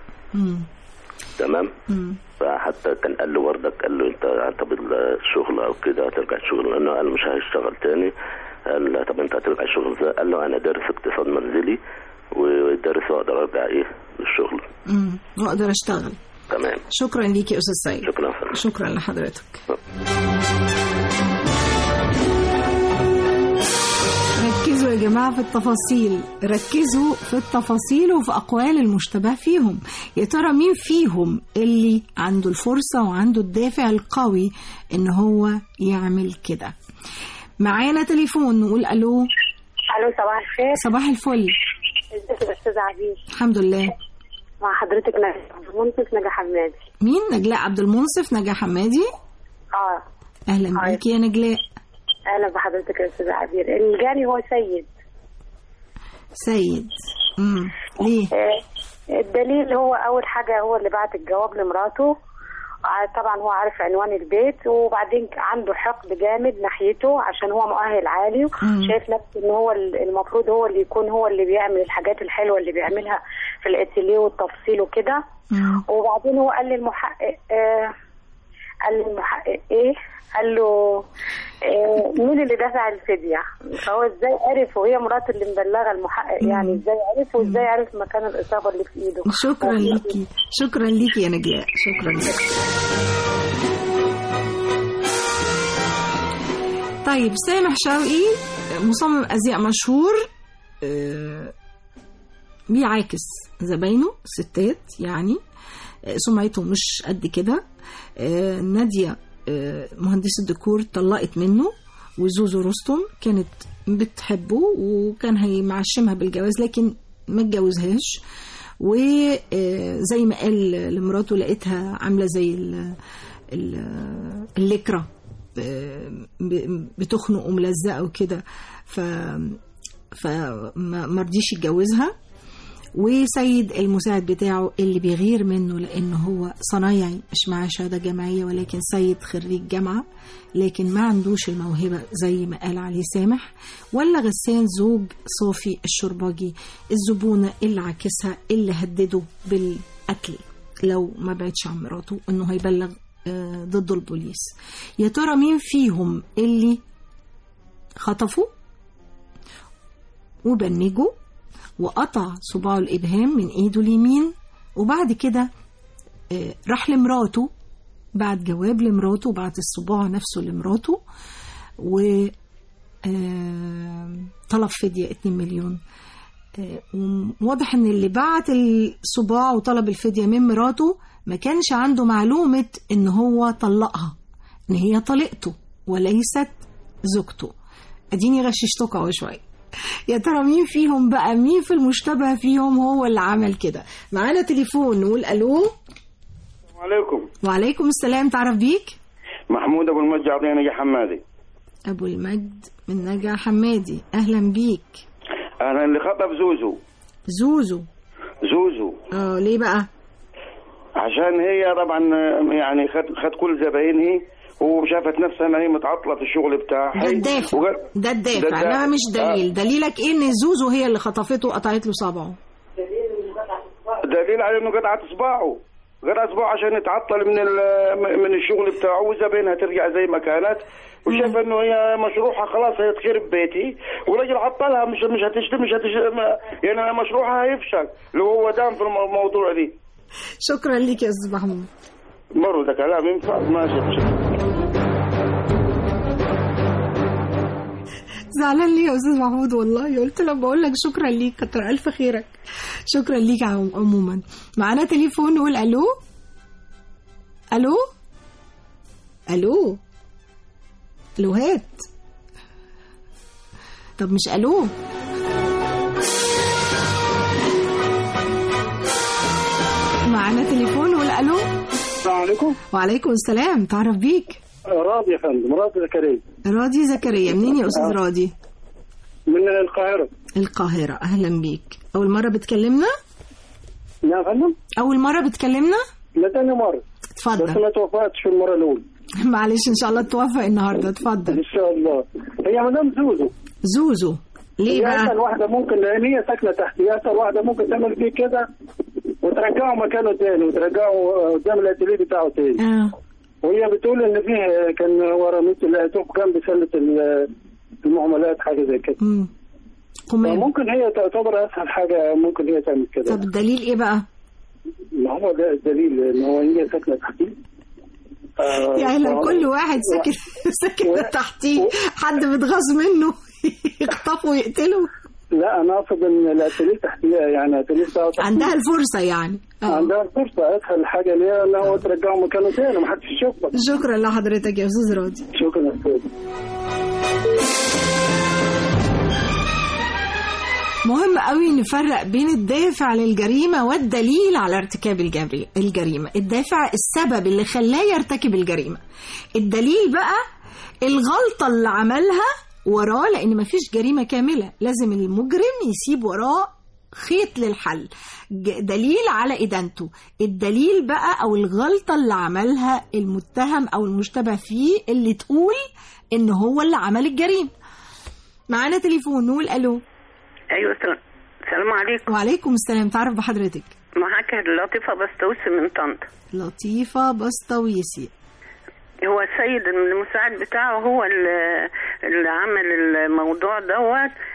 تمام فحتى كان قال له وردك قال له انت طب الشغل او كده هترجع الشغل لانه قال مش هيشتغل تاني قال له طب انت هترجع الشغل ازاي قال له انا دارس اقتصاد منزلي ودارس واقدر ارجع ايه للشغل امم واقدر اشتغل تمام شكرا ليك يا استاذ سيد شكرا فندم شكرا لحضرتك ركزوا يا جماعة في التفاصيل ركزوا في التفاصيل وفي أقوال المشتبه فيهم يا ترى مين فيهم اللي عنده الفرصة وعنده الدافع القوي إن هو يعمل كده معانا تليفون نقول ألو الو صباح الخير صباح الفل ازيك يا استاذ عبير الحمد لله مع حضرتك نجاح منصف نجاح حمادي مين نجلاء عبد المنصف نجا حمادي اه أهلا بيكي يا نجلاء اهلا بحضرتك يا استاذ عبير الجاني هو سيد سيد امم ليه آه، الدليل هو اول حاجه هو اللي بعت الجواب لمراته آه، طبعا هو عارف عنوان البيت وبعدين عنده حقد جامد ناحيته عشان هو مؤهل عالي مم. شايف نفسه ان هو ال- المفروض هو اللي يكون هو اللي بيعمل الحاجات الحلوه اللي بيعملها في الاتيليه والتفصيل وكده وبعدين هو قال للمحقق آه قال للمحقق ايه قال له آه مين اللي دفع الفدية فهو ازاي عرف وهي مراته اللي مبلغه المحقق يعني ازاي عرف وازاي عرف مكان الاصابه اللي في ايده شكرا ليكي شكرا ليكي يا نجلاء شكرا ليكي طيب سامح شوقي مصمم ازياء مشهور آه، بيعاكس زباينه ستات يعني آه، سمعته مش قد كده آه، نادية آه، مهندسة ديكور طلقت منه وزوزو رستم كانت بتحبه وكان هيمعشمها بالجواز لكن ما اتجوزهاش وزي ما قال لمراته لقيتها عاملة زي ال- ال- اللكرة آه، ب- بتخنق وملزقة وكده ف فما ما رضيش يتجوزها وسيد المساعد بتاعه اللي بيغير منه لان هو صنايعي مش معاه شهاده جامعيه ولكن سيد خريج جامعه لكن ما عندوش الموهبه زي ما قال عليه سامح ولا غسان زوج صافي الشرباجي الزبونه اللي عاكسها اللي هدده بالقتل لو ما بعدش عن مراته انه هيبلغ آه، ضده البوليس يا ترى مين فيهم اللي خطفه وبنجه وقطع صباعه الإبهام من إيده اليمين وبعد كده آه، راح لمراته بعد جواب لمراته بعت الصباع نفسه لمراته و آه، طلب فدية 2 مليون آه، وواضح ان اللي بعت الصباع وطلب الفدية من مراته ما كانش عنده معلومة ان هو طلقها ان هي طلقته وليست زوجته اديني غششتك اهو شويه يا ترى مين فيهم بقى مين في المشتبه فيهم هو اللي عمل كده معانا تليفون نقول الو عليكم وعليكم السلام تعرف بيك محمود ابو المجد عطيه نجا حمادي ابو المجد من نجا حمادي اهلا بيك انا اللي خطب زوزو زوزو زوزو اه ليه بقى عشان هي طبعا يعني خد خد كل زباينها وشافت نفسها ان هي متعطله في الشغل بتاعها ده الدافع وقال- ده الدافع ده الدافع. انما مش دليل آه. دليلك ايه ان زوزو هي اللي خطفته وقطعت له صبعه دليل على انه قطعت اصبعه قطع اصبعه عشان يتعطل من ال- من الشغل بتاعه وزباينها ترجع زي ما كانت وشاف انه هي مشروعها خلاص هي تخرب بيتي وراجل عطلها مش مش هتشتم مش هتشتم يعني مشروعها هيفشل اللي هو دام في الم- الموضوع دي شكرا ليك يا استاذ محمود مروا ده كلام ينفع ماشي زعلان ليه يا استاذ محمود والله قلت له بقول لك شكرا ليك كتر الف خيرك شكرا ليك عم- عموما معانا تليفون نقول الو الو الو الوهات طب مش الو معانا تليفون نقول الو السلام عليكم وعليكم السلام تعرف بيك راضي يا فندم راضي زكريا راضي زكريا منين يا استاذ آه. راضي من القاهرة القاهرة أهلا بيك أول مرة بتكلمنا يا فندم أول مرة بتكلمنا لا تاني مرة اتفضل بس ما توفقتش في المرة الأولى معلش إن شاء الله توفق النهاردة اتفضل إن شاء الله هي مدام زوزو زوزو ليه هي بقى؟ أسهل واحدة ممكن لأن هي ساكنة تحت هي أسهل واحدة ممكن تعمل فيه كده وترجعه مكانه تاني وترجعه قدام الاتيليه بتاعه تاني آه. وهي بتقول إن فيه كان ورا مثل لقيته جنب سلة ال- المعاملات حاجة زي كده مم. قمام ممكن هي تعتبر أسهل حاجة ممكن هي تعمل كده طب الدليل إيه بقى؟ ما هو ده الدليل ان هو هي ساكنه تحتيه آه، يعني لو فهو- كل واحد ساكن ساكن تحتيه حد متغاظ منه يخطفه ويقتله لا انا اقصد ان الاتيليه تحتيه يعني الاتيليه بتاعه تحتيه. عندها الفرصة يعني عندها الفرصه اسهل حاجه ليها ان هو ترجعه مكانه تاني ما حدش يشوفك شكرا لحضرتك يا أستاذ راضي شكرا يا استاذ مهم قوي نفرق بين الدافع للجريمة والدليل على ارتكاب الجري- الجريمة الدافع السبب اللي خلاه يرتكب الجريمة الدليل بقى الغلطة اللي عملها وراه لأن مفيش جريمة كاملة لازم المجرم يسيب وراه خيط للحل ج- دليل على إدانته الدليل بقى أو الغلطة اللي عملها المتهم أو المشتبه فيه اللي تقول إن هو اللي عمل الجريمة معانا تليفون نقول ألو ايوه السلام السلام عليكم وعليكم السلام تعرف بحضرتك معاك لطيفه بستوسي من طنطا لطيفة بسطويسي هو السيد المساعد بتاعه هو اللي, اللي عمل الموضوع دوت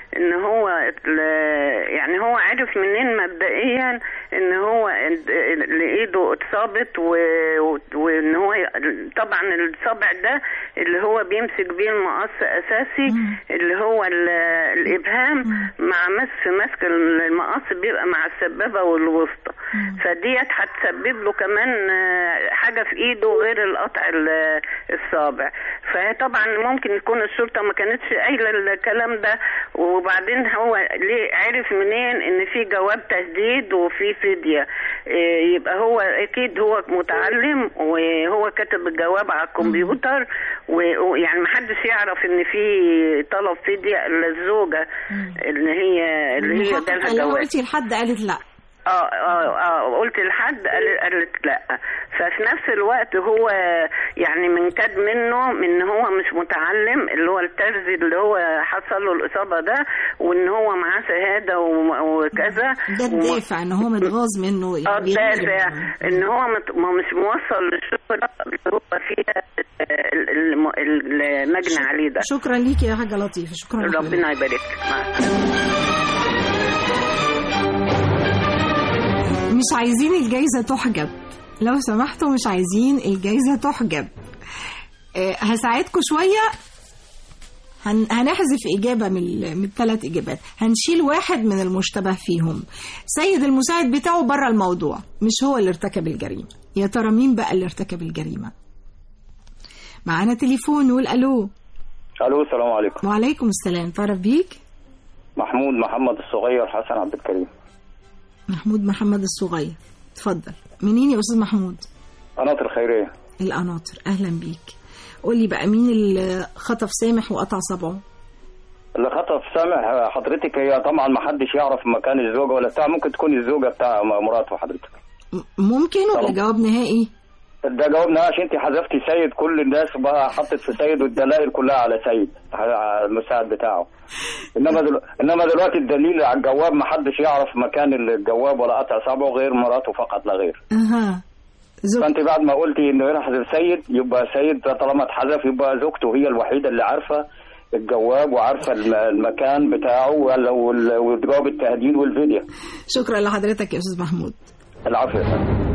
ان هو ال- يعني هو عرف منين مبدئيا ان هو ال- اللي ايده اتصابت و- و- وان هو ي- طبعا الصابع ده اللي هو بيمسك بيه المقص اساسي اللي هو ال- الابهام مع مس مسك المقص بيبقى مع السبابه والوسطى فديت هتسبب له كمان آه، حاجه في ايده غير القطع ال- الصابع فطبعا ممكن يكون الشرطه ما كانتش قايله الكلام ده وبعدين هو ليه عرف منين ان في جواب تهديد وفي فديه إيه، يبقى هو اكيد هو متعلم وهو كتب الجواب على الكمبيوتر و- ويعني ما حدش يعرف ان في طلب فديه الا الزوجه اللي هي اللي هي المحقق جالها قال لها جواب قلتي لحد قالت لا اه اه اه قلت لحد قال- قالت لا ففي نفس الوقت هو يعني من كاد منه من ان هو مش متعلم اللي هو الترزي اللي هو حصل له الاصابه ده وان هو معاه شهاده و- وكذا ده وم- الدافع ان هو متغاظ منه اه بيتضرب. دافع ان هو مت- ما مش موصل للشغل اللي هو فيها ال- الم- المجني عليه ده شكرا ليكي يا حاجه لطيفه شكرا لحضرتك. ربنا يبارك لك مع السلامه مش عايزين الجايزة تحجب لو سمحتوا مش عايزين الجايزة تحجب آه، هساعدكم شوية هن... هنحذف إجابة من, ال- من الثلاث إجابات هنشيل واحد من المشتبه فيهم سيد المساعد بتاعه بره الموضوع مش هو اللي ارتكب الجريمة يا ترى مين بقى اللي ارتكب الجريمة معانا تليفون نقول ألو الو السلام عليكم وعليكم السلام تعرف بيك محمود محمد الصغير حسن عبد الكريم محمود محمد الصغير اتفضل منين يا أستاذ محمود قناة الخيرية القناطر اهلا بيك قولي بقى مين اللي خطف سامح وقطع صبعه اللي خطف سامح حضرتك هي طبعا ما حدش يعرف مكان الزوجة ولا بتاع ممكن تكون الزوجة بتاع مراته حضرتك ممكن ولا جواب نهائي ده جاوبنا عشان انت حذفتي سيد كل الناس بقى حطت في سيد والدلائل كلها على سيد على المساعد بتاعه انما دل... انما دلوقتي الدليل على الجواب ما حدش يعرف مكان الجواب ولا قطع صبعه غير مراته فقط لا غير اها فانت بعد ما قلتي انه هنا حذف سيد يبقى سيد ده طالما اتحذف يبقى زوجته هي الوحيده اللي عارفه الجواب وعارفه الم- المكان بتاعه وال- وال- وجواب التهديد والفيديو شكرا لحضرتك يا استاذ محمود العفو يا فندم.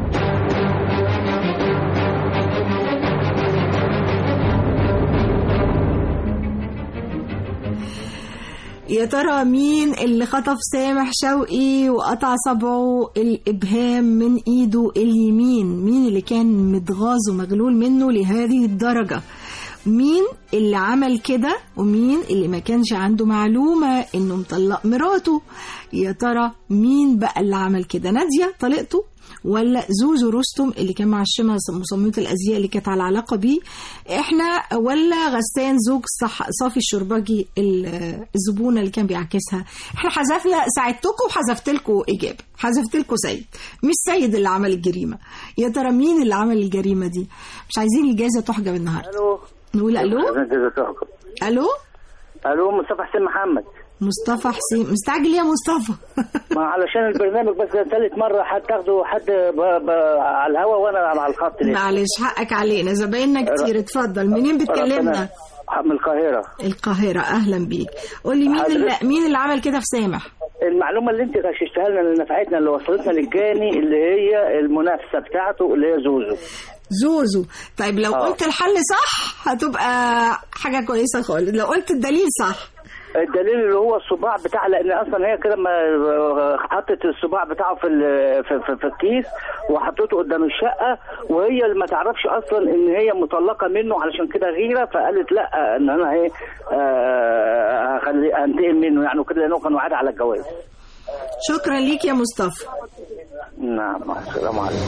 يا ترى مين اللي خطف سامح شوقي وقطع صبعه الإبهام من إيده اليمين مين اللي كان متغاظ ومغلول منه لهذه الدرجة مين اللي عمل كده ومين اللي ما كانش عنده معلومة انه مطلق مراته يا ترى مين بقى اللي عمل كده نادية طليقته ولا زوزو رستم اللي كان مع الشمع مصممة الازياء اللي كانت على علاقة بيه احنا ولا غسان زوج صح صافي الشرباجي ال- الزبونة اللي كان بيعكسها احنا حذفنا ساعدتكم وحذفت لكم اجابة حذفت لكم سيد مش سيد اللي عمل الجريمة يا ترى مين اللي عمل الجريمة دي مش عايزين الجائزة تحجب النهارده الو نقول الو الو الو مصطفى حسين محمد مصطفى حسين مستعجل يا مصطفى ما علشان البرنامج بس ثالث مره هتاخده حد ب... ب... على الهوا وانا على الخط ليه معلش حقك علينا زبايننا كتير اتفضل منين بتكلمنا ربنا- من القاهره القاهرة أهلا بيك قولي مين اللي مين اللي عمل كده في سامح المعلومه اللي انت غششتها لنا اللي نفعتنا اللي وصلتنا للجاني اللي هي المنافسه بتاعته اللي هي زوزو زوزو طيب لو آه. قلت الحل صح هتبقى حاجة كويسة خالص لو قلت الدليل صح الدليل اللي هو الصباع بتاع لان اصلا هي كده ما حطت الصباع بتاعه في ال- في, في, في الكيس وحطيته قدام الشقه وهي اللي ما تعرفش اصلا ان هي مطلقه منه علشان كده غيره فقالت لا ان انا ايه آه، هخلي انتقم منه يعني وكده لانه كان وعد على الجواز شكرا ليك يا مصطفى نعم مع السلامه عليكم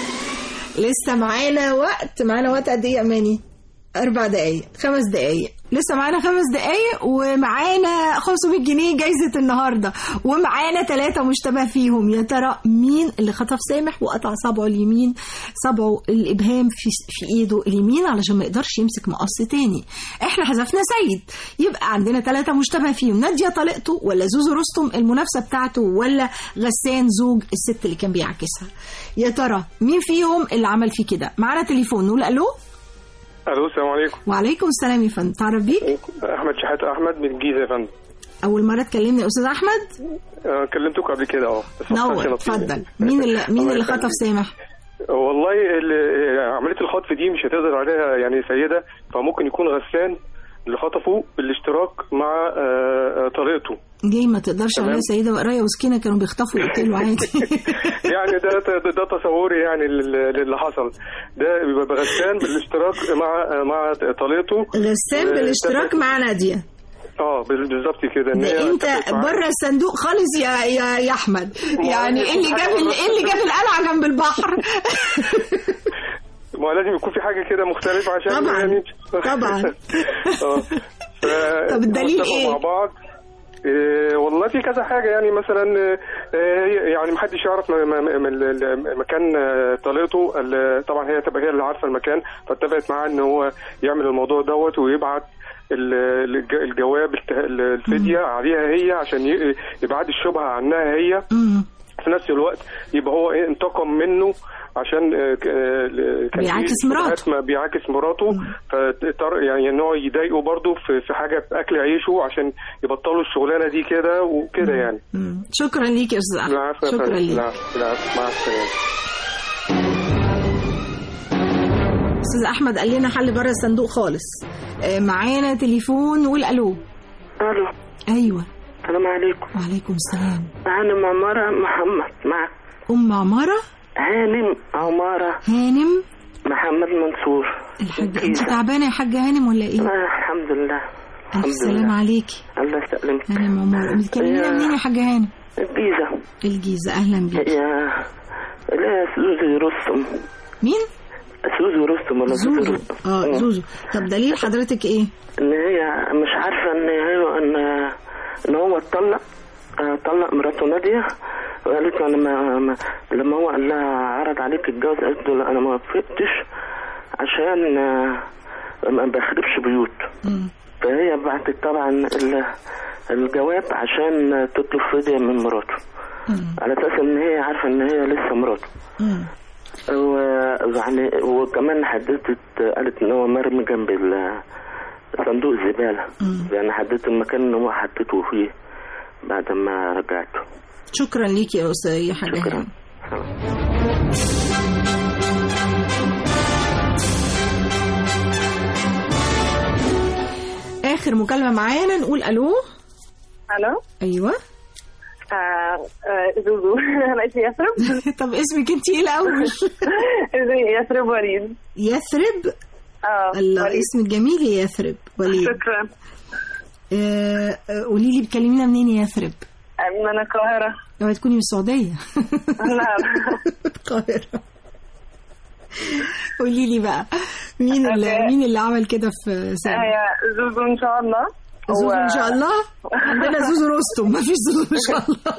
لسه معانا وقت معانا وقت قد ايه يا اماني اربع دقايق خمس دقايق لسه معانا خمس دقايق ومعانا 500 جنيه جايزة النهاردة ومعانا ثلاثة مشتبه فيهم يا ترى مين اللي خطف سامح وقطع صبعه اليمين صبعه الإبهام في, في إيده اليمين علشان ما يقدرش يمسك مقص تاني احنا حذفنا سيد يبقى عندنا ثلاثة مشتبه فيهم نادية طليقته ولا زوزو رستم المنافسة بتاعته ولا غسان زوج الست اللي كان بيعكسها يا ترى مين فيهم اللي عمل فيه كده معانا تليفون نقول ألو الو السلام عليكم وعليكم السلام يا فندم تعرف بيك احمد شحاته احمد من الجيزه يا فندم اول مره تكلمني يا استاذ احمد آه، كلمتكم قبل كده اه بس ما نور حصلش نصيب. اتفضل مين اللي مين الله اللي يخليك. خطف سامح والله ال- عمليه الخطف دي مش هتقدر عليها يعني سيده فممكن يكون غسان اللي خطفه بالاشتراك مع آه، آه، طريقته ليه ما تقدرش تمام. عليها سيده وقرايه وسكينه كانوا بيخطفوا يقتلوا عادي يعني ده ده, ده تصوري يعني لل- للي حصل ده بيبقى غسان بالاشتراك مع مع طليقته غسان آه، بالاشتراك مع ناديه اه بال- بالظبط كده إن ده هي انت اتفقت معاه. بره الصندوق خالص يا يا يا احمد يعني ايه اللي جاب ايه اللي جاب القلعه جنب البحر ما هو لازم يكون في حاجه كده مختلفه عشان طبعاً. يعني طبعا اه ف- طب الدليل اتفقوا إيه؟ مع بعض إيه والله في كذا حاجه يعني مثلا آه، هي- يعني محدش يعرف م- م- م- ال- ال- مكان آه، طليقته ال- طبعا هي تبقى هي اللي عارفه المكان فاتفقت معاه ان هو يعمل الموضوع دوت ويبعت ال- الج- الجواب الت- الفديه عليها هي عشان ي- يبعد الشبهه عنها هي في نفس الوقت يبقى هو ايه انتقم منه عشان آه، ك- آه، كان في بيعاكس شبهات مراته. ما بيعاكس مراته فاضطر يعني ان هو يضايقه برضه في في حاجه في اكل عيشه عشان يبطلوا الشغلانه دي كده وكده يعني مم. شكرا ليك يا استاذ احمد العفو يا شكرا فندم. ليك العفو العفو. مع السلامه استاذ احمد قال لنا حل بره الصندوق خالص آه، معانا تليفون نقول الو الو ايوه السلام عليكم وعليكم السلام هانم عمارة محمد معك ام عماره هانم عمارة هانم محمد منصور الحاج انت تعبانه يا حاجه هانم ولا ايه آه الحمد لله الف الحمد سلام لله عليكي الله يسلمك هانم عماره بتكلمينا يا- منين يا حاجه هانم الجيزة الجيزه اهلا بيك يا لا سوزي رستم مين سوزي رستم ولا سوزي زوزو رستم اه زوزو طب دليل حضرتك ايه ان هي مش عارفة ان هي ان ان هو اتطلق آه، طلق مراته نادية وقالت له انا ما ما- لما هو قال لها عرض عليك الجواز قالت له لا انا ما وافقتش عشان آه، ما بخربش بيوت فهي بعتت طبعا ال- الجواب عشان تطلب فدية من مراته على اساس ان هي عارفة ان هي لسه مراته ويعني وكمان حددت قالت ان هو مرمي جنب ال- صندوق الزبالة يعني حددت المكان اللي هو حطيته فيه بعد ما رجعته شكرا ليكي يا استاذ يا حاجه هانم اخر مكالمه معانا نقول الو الو ايوه آه آه زوزو انا اسمي يثرب طب اسمك انت ايه الاول اسمي يثرب وليد يثرب اه الله وليد. اسمك جميل يا يثرب وليد شكرا آه، آه، قولي لي بتكلمينا منين يا يثرب آه، من القاهرة اوعي تكوني من السعوديه لا القاهره قولي لي بقى مين اللي أوكي. مين اللي عمل كده في آه سامي يا زوزو ان شاء الله زوزو هو- ان شاء الله عندنا زوزو رستم ما فيش زوزو ان شاء الله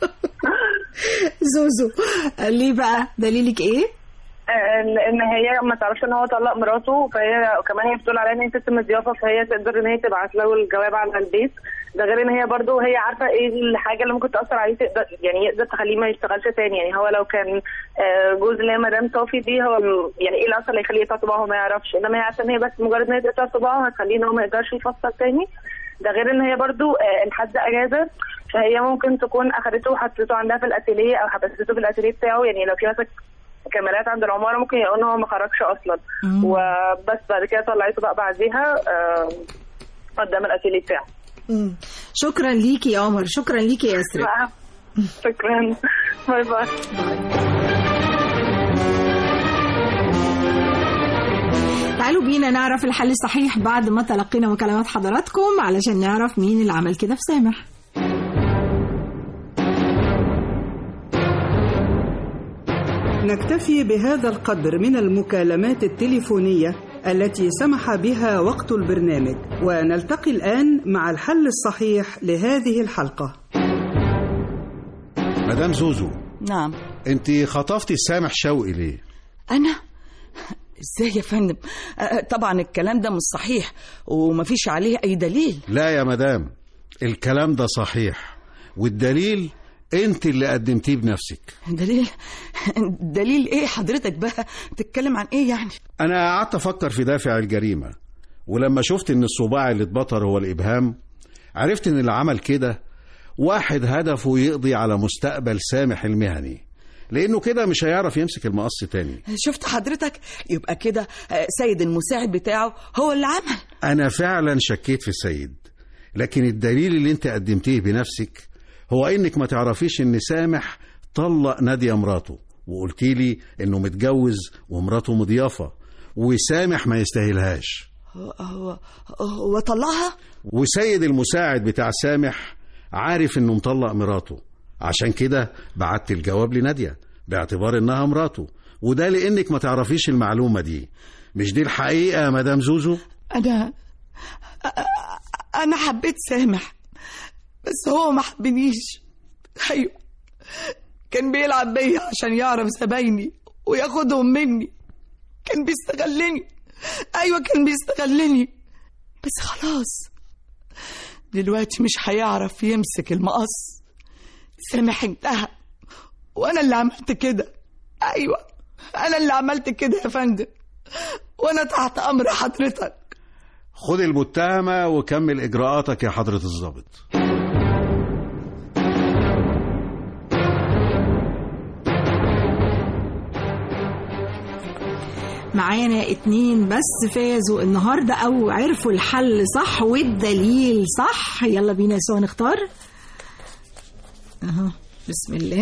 زوزو ليه بقى دليلك ايه آه، ان إن هي ما تعرفش ان هو طلق مراته فهي كمان هي بتقول عليها ان هي ست مضيافه فهي تقدر ان هي تبعت له الجواب على البيت ده غير ان هي برضو هي عارفه ايه الحاجه اللي ممكن تاثر عليه تقدر يعني يقدر تخليه ما يشتغلش تاني يعني هو لو كان آه، جوز اللي هي مدام صافي دي هو م- يعني ايه اللي اصلا اللي يخليه يقطع صباعه ما يعرفش انما هي عارفه ان هي بس مجرد ان هي تقطع صباعه هتخليه ان هو ما يقدرش يفصل تاني ده غير ان هي برضو آه، الحد اجازه فهي ممكن تكون اخدته وحطته عندها في الاتيليه او حبسته في الاتيليه بتاعه يعني لو في مثلا كاميرات عند العماره ممكن يقول ان هو ما خرجش اصلا مم. وبس بعد كده طلعته بقى بعديها آه، قدام الاتيليه بتاعه مم. شكرا ليكي يا عمر شكرا ليكي يا يسرا بقى. شكرا باي باي تعالوا بينا نعرف الحل الصحيح بعد ما تلقينا مكالمات حضراتكم علشان نعرف مين اللي عمل كده في سامح نكتفي بهذا القدر من المكالمات التليفونية التي سمح بها وقت البرنامج ونلتقي الآن مع الحل الصحيح لهذه الحلقة مدام زوزو نعم انت خطفتي سامح شوقي ليه أنا ازاي يا فندم آه، طبعا الكلام ده مش صحيح ومفيش عليه أي دليل لا يا مدام الكلام ده صحيح والدليل انت اللي قدمتيه بنفسك دليل دليل ايه حضرتك بقى تتكلم عن ايه يعني انا قعدت افكر في دافع الجريمه ولما شفت ان الصباع اللي اتبطر هو الابهام عرفت ان اللي عمل كده واحد هدفه يقضي على مستقبل سامح المهني لانه كده مش هيعرف يمسك المقص تاني شفت حضرتك يبقى كده آه، سيد المساعد بتاعه هو اللي عمل انا فعلا شكيت في السيد لكن الدليل اللي انت قدمتيه بنفسك هو انك ما تعرفيش ان سامح طلق نادية مراته وقلتي لي انه متجوز ومراته مضيافة وسامح ما يستاهلهاش هو هو هو طلعها وسيد المساعد بتاع سامح عارف انه مطلق مراته عشان كده بعت الجواب لنادية باعتبار انها مراته وده لانك ما تعرفيش المعلومة دي مش دي الحقيقة يا مدام زوزو انا انا حبيت سامح بس هو ما حبنيش ايوه كان بيلعب بيا عشان يعرف زبايني وياخدهم مني كان بيستغلني ايوه كان بيستغلني بس خلاص دلوقتي مش هيعرف يمسك المقص سامح انتهى وانا اللي عملت كده ايوه انا اللي عملت كده يا فندم وانا تحت امر حضرتك خد المتهمة وكمل إجراءاتك يا حضرة الضابط معانا اتنين بس فازوا النهارده او عرفوا الحل صح والدليل صح يلا بينا يا سوا نختار اهو بسم الله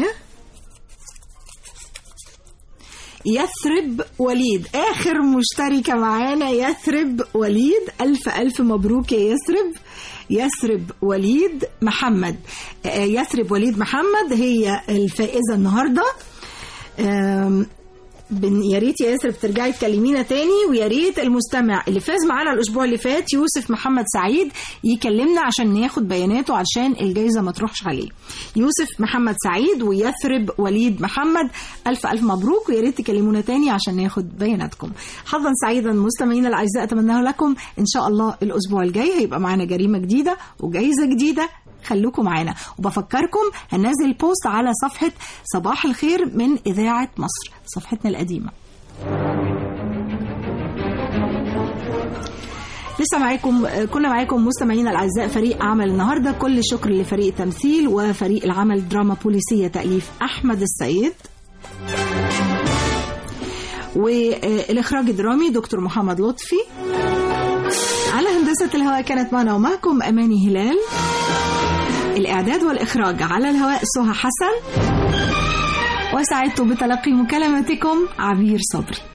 يثرب وليد اخر مشتركه معانا يثرب وليد الف الف مبروك يا يثرب يثرب وليد محمد آه، يثرب وليد محمد هي الفائزه النهارده آم، بن- يا ريت يا ياسر ترجعي تكلمينا تاني ويا ريت المستمع اللي فاز معانا الاسبوع اللي فات يوسف محمد سعيد يكلمنا عشان ناخد بياناته علشان الجايزه ما تروحش عليه يوسف محمد سعيد ويثرب وليد محمد الف الف مبروك ويا ريت تكلمونا تاني عشان ناخد بياناتكم حظا سعيدا مستمعينا الاعزاء اتمناه لكم ان شاء الله الاسبوع الجاي هيبقى معانا جريمه جديده وجايزه جديده خلوكم معانا وبفكركم هننزل بوست على صفحة صباح الخير من إذاعة مصر صفحتنا القديمة لسه معاكم كنا معاكم مستمعينا الاعزاء فريق عمل النهارده كل الشكر لفريق التمثيل وفريق العمل دراما بوليسيه تاليف احمد السيد والاخراج الدرامي دكتور محمد لطفي على هندسه الهواء كانت معنا ومعكم اماني هلال الإعداد والإخراج على الهواء سهى حسن وسعدت بتلقي مكالمتكم عبير صبري